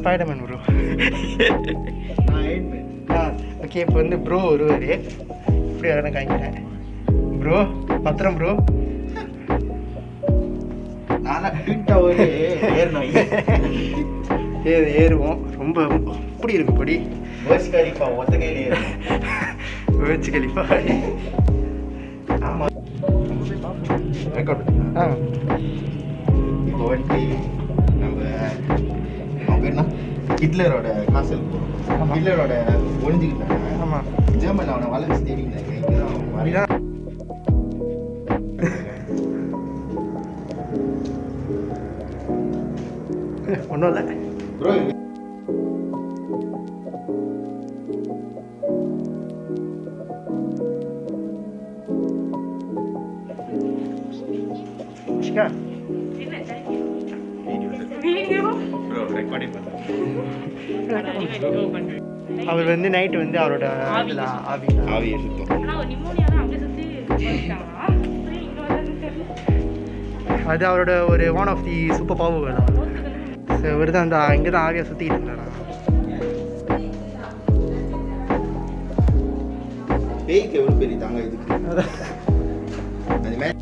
Spiderman bro நான் ஏட்மேன் ஆ okay இப்போ வந்து ப்ரோ வருவார் இப்படி வரணும் காமிக்கிறேன் ப்ரோ பத்திரம் ப்ரோ நான்லாம் ட்வின் டவர் ஏறணும் ஏறு ஏறுவோம் ரொம்ப அப்படி இருக்கு படி பஸ் கரிப்பா ஒத்த கையில ஏறணும் வச்சு கழிப்பா ஆமா ரெக்கார்ட் ஆ இப்போ வந்துட்டு நம்ம அவன் பேர் என்ன ஹிட்லரோட காசல் ஆமா. ஹிட்லரோட ஒழிஞ்சுக்கிட்டாங்க ஆமாம் ஜெர்மன் அவனை வளர்ச்சி தேடினாங்க இங்கதான் அவன் வரையா அப்படிதான் ஒன்றும் இல்லை ப்ரோ சிக்கா ப்ரோ ரெக்கார்டிங் அவர் வந்து நைட்டு வந்து அவரோட இதுல ஆவி ஆவியை சுத்தம் அது அவரோட ஒரு one of the super power தான் ஸோ இவர் தான் அந்த இங்கே தான் ஆவியாக சுற்றிட்டு இருந்தாரா பேய்க்கு எவ்வளோ பெரிய தாங்க இதுக்கு அது மே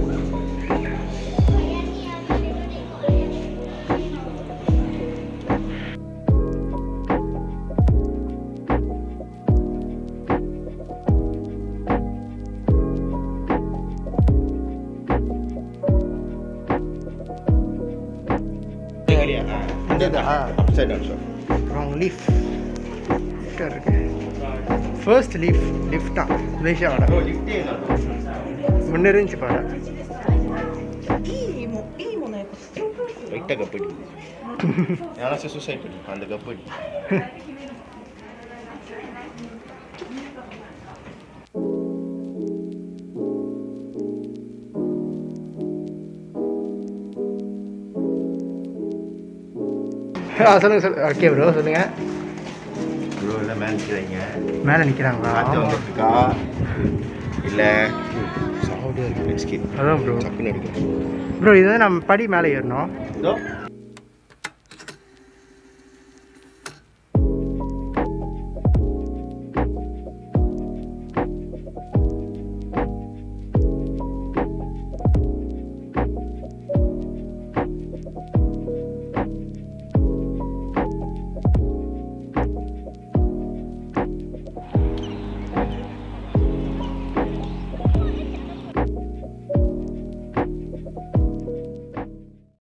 இதுதா? சரி டவுன் சார் அப்புறம் லீஃப் இருக்கு ஃபர்ஸ்ட் லீஃப் லிஃப்டா மலேசியாவோட ப்ரோ லிஃப்டே இல்லை முன்ன இருந்துச்சு பாரு いいもいいものやっぱストーブ லைட்டாக கப்படி யாராச்சும் சூசைட் பண்ணி அந்த கப்படி ஆ சொல்லுங்கள் சொல்லு ஓகே ப்ரோ சொல்லுங்கள் ப்ரோ எல்லாம் மேலே நிற்கிறாங்க மேலே நிற்கிறாங்களா காற்று வந்துட்டுருக்கா இல்லை சாப்பிட்டு இருக்கு ஸ்கின் அதான் ப்ரோ சக்குன்னு எடுக்கணும் ப்ரோ இது வந்து நம்ம படி மேலே ஏறணும் இதோ